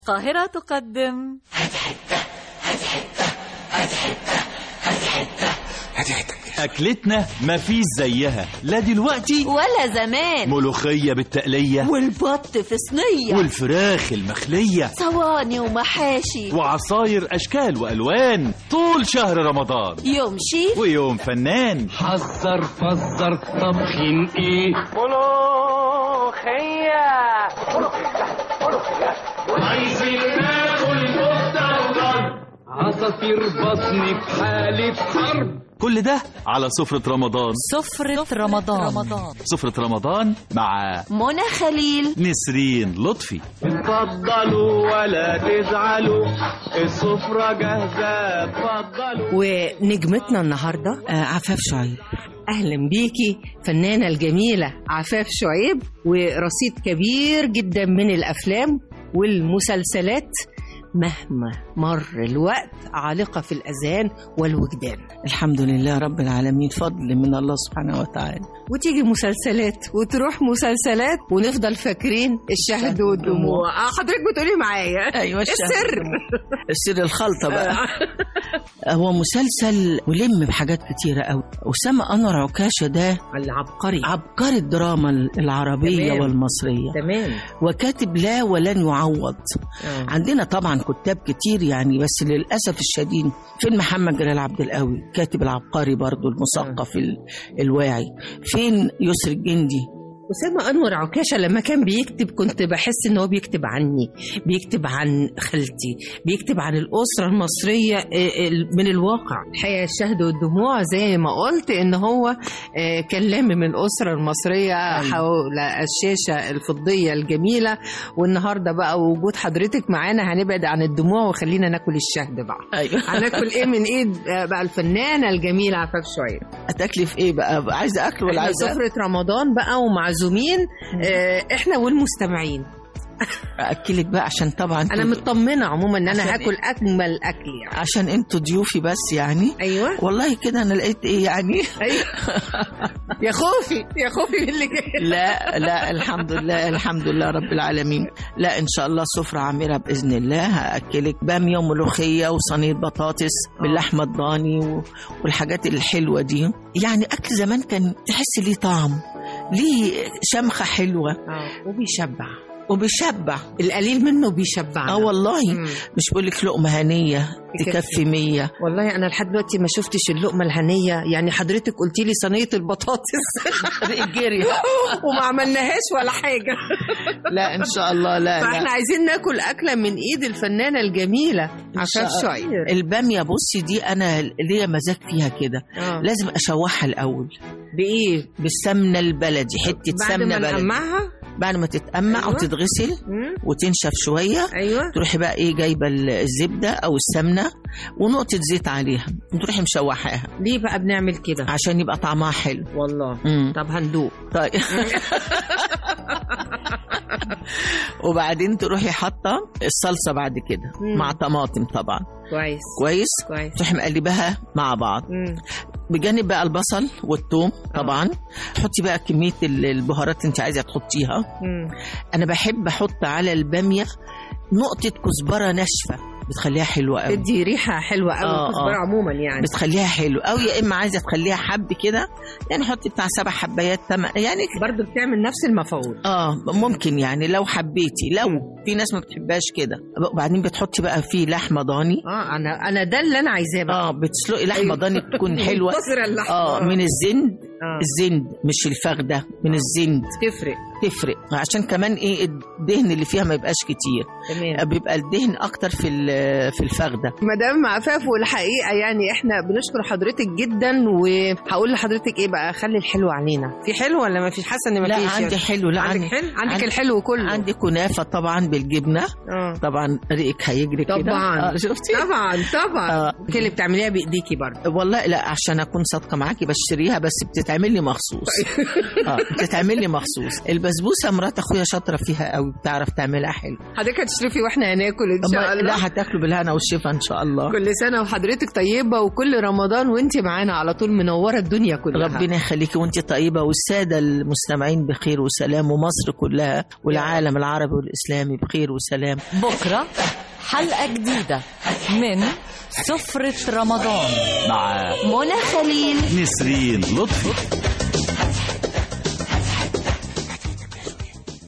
القاهرة تقدم أكلتنا مفيش زيها لا دلوقتي ولا زمان ملوخية بالتقلية والبط في صينية والفراخ المخلية صواني ومحاشي وعصاير أشكال وألوان طول شهر رمضان يوم شيف ويوم فنان حذر فزر طبخين ايه عايزين ناكل كفتة وضرب عصافير بطني في حالة حرب كل ده على سفرة رمضان سفرة رمضان, رمضان. سفرة رمضان مع منى خليل نسرين لطفي اتفضلوا ولا تزعلوا السفرة جاهزة اتفضلوا ونجمتنا النهاردة آه، عفاف شعيب أهلا بيكي فنانة الجميلة عفاف شعيب ورصيد كبير جدا من الأفلام والمسلسلات مهما مر الوقت عالقة في الأذهان والوجدان الحمد لله رب العالمين فضل من الله سبحانه وتعالى وتيجي مسلسلات وتروح مسلسلات ونفضل فاكرين الشهد والدموع آه، حضرتك بتقولي معايا ايوه الشهد السر السر الخلطه بقى هو مسلسل ملم بحاجات كتيره قوي اسامه انور عكاشه ده العبقري عبقري الدراما العربيه تمام. والمصريه تمام وكاتب لا ولن يعوض آه. عندنا طبعا كتاب كتير يعني بس للاسف الشديد فين محمد جلال عبد القوي كاتب العبقري برضو المثقف ال- الواعي فين يسر الجندي أسامة أنور عكاشة لما كان بيكتب كنت بحس إن هو بيكتب عني بيكتب عن خالتي بيكتب عن الأسرة المصرية آه، ال- من الواقع الحقيقة الشهد والدموع زي ما قلت إن هو آه، كان لامم الأسرة المصرية حول الشاشة الفضية الجميلة والنهاردة بقى وجود حضرتك معانا هنبعد عن الدموع وخلينا ناكل الشهد بقى ايوه هناكل ايه من ايد آه، بقى الفنانة الجميلة عفاف شعيب هتاكلي في ايه بقى عايزه اكل ولا احنا عايزه سفرة رمضان بقى ومعزومين آه، احنا والمستمعين اكلك بقى عشان طبعا انا انتوا- مطمنه عموما ان انا عشان هاكل اجمل اكل يعني عشان انتوا ضيوفي بس يعني ايوه والله كده انا لقيت ايه يعني ايوه يا خوفي يا خوفي من اللي جاي لا لا الحمد لله الحمد لله رب العالمين لا ان شاء الله سفرة عامرة باذن الله هاكلك باميه وملوخيه وصينيه بطاطس باللحمه الضاني و- والحاجات الحلوه دي يعني اكل زمان كان تحس ليه طعم ليه شمخه حلوه اه وبيشبع وبيشبع القليل منه بيشبعنا اه والله مم. مش بقول لك لقمه هنيه تكفي. تكفي مية والله انا لحد دلوقتي ما شفتش اللقمه الهنيه يعني حضرتك قلتي لي صينيه البطاطس الجري وما عملناهاش ولا حاجه لا ان شاء الله لا فاحنا لا عايزين ناكل اكله من ايد الفنانه الجميله عفاف شاء- شعيب الباميه بصي دي انا ليا مزاج فيها كده آه. لازم اشوحها الاول بايه بالسمنه البلدي حته بعد سمنه ما بلدي نقمعها بعد ما تتقمع أيوة. وتتغسل مم. وتنشف شويه ايوه تروحي بقى ايه جايبه الزبده او السمنه ونقطه زيت عليها وتروحي مشوحاها ليه بقى بنعمل كده عشان يبقى طعمها حلو والله مم. طب هندوق طيب وبعدين تروحي حاطه الصلصه بعد كده مم. مع طماطم طبعا كويس كويس كويس تروحي مقلباها مع بعض مم. بجانب بقى البصل والثوم طبعا حطي بقى كميه ال- البهارات اللي انت عايزه تحطيها مم. انا بحب احط على الباميه نقطه كزبره ناشفه بتخليها حلوه قوي تدي ريحه حلوه قوي آه، الكزبره آه. عموما يعني بتخليها حلو او يا اما عايزه تخليها حب كده يعني حطي بتاع سبع حبايات تم... يعني برضو بتعمل نفس المفعول اه ممكن يعني لو حبيتي لو في ناس ما بتحبهاش كده وبعدين بتحطي بقى فيه لحمه ضاني اه انا انا ده اللي انا عايزاه بقى اه بتسلقي لحمه أيوة. ضاني تكون حلوه منتصرة اللحمه اه من الزند آه. الزند مش الفخده من الزند تفرق تفرق عشان كمان ايه الدهن اللي فيها ما يبقاش كتير تمام بيبقى الدهن اكتر في ال- في الفخده مدام عفاف والحقيقه يعني احنا بنشكر حضرتك جدا وهقول لحضرتك ايه بقى خلي الحلو علينا في حلو ولا ما فيش حاسه ان ما لا فيش عندي حلو لا عندك عندي حلو عندك عندي- الحلو كله عندي كنافه طبعا بالجبنه اه طبعا ريقك هيجري كده طبعا آه شفتي طبعا طبعا آه. كل اللي بتعمليها بايديكي برضه والله لا عشان اكون صادقه معاكي بشتريها بس بتتعمل لي مخصوص اه بتتعمل لي مخصوص البسبوسه البسبوسه مرات اخويا شاطره فيها قوي بتعرف تعملها حلو حضرتك هتشرفي واحنا هناكل ان شاء أما- الله لا هتاكلوا بالهنا والشفا ان شاء الله كل سنه وحضرتك طيبه وكل رمضان وانت معانا على طول منوره الدنيا كلها ربنا يخليكي وانت طيبه والساده المستمعين بخير وسلام ومصر كلها والعالم العربي والاسلامي بخير وسلام بكرة حلقة جديدة من سفرة رمضان مع منى خليل نسرين لطفي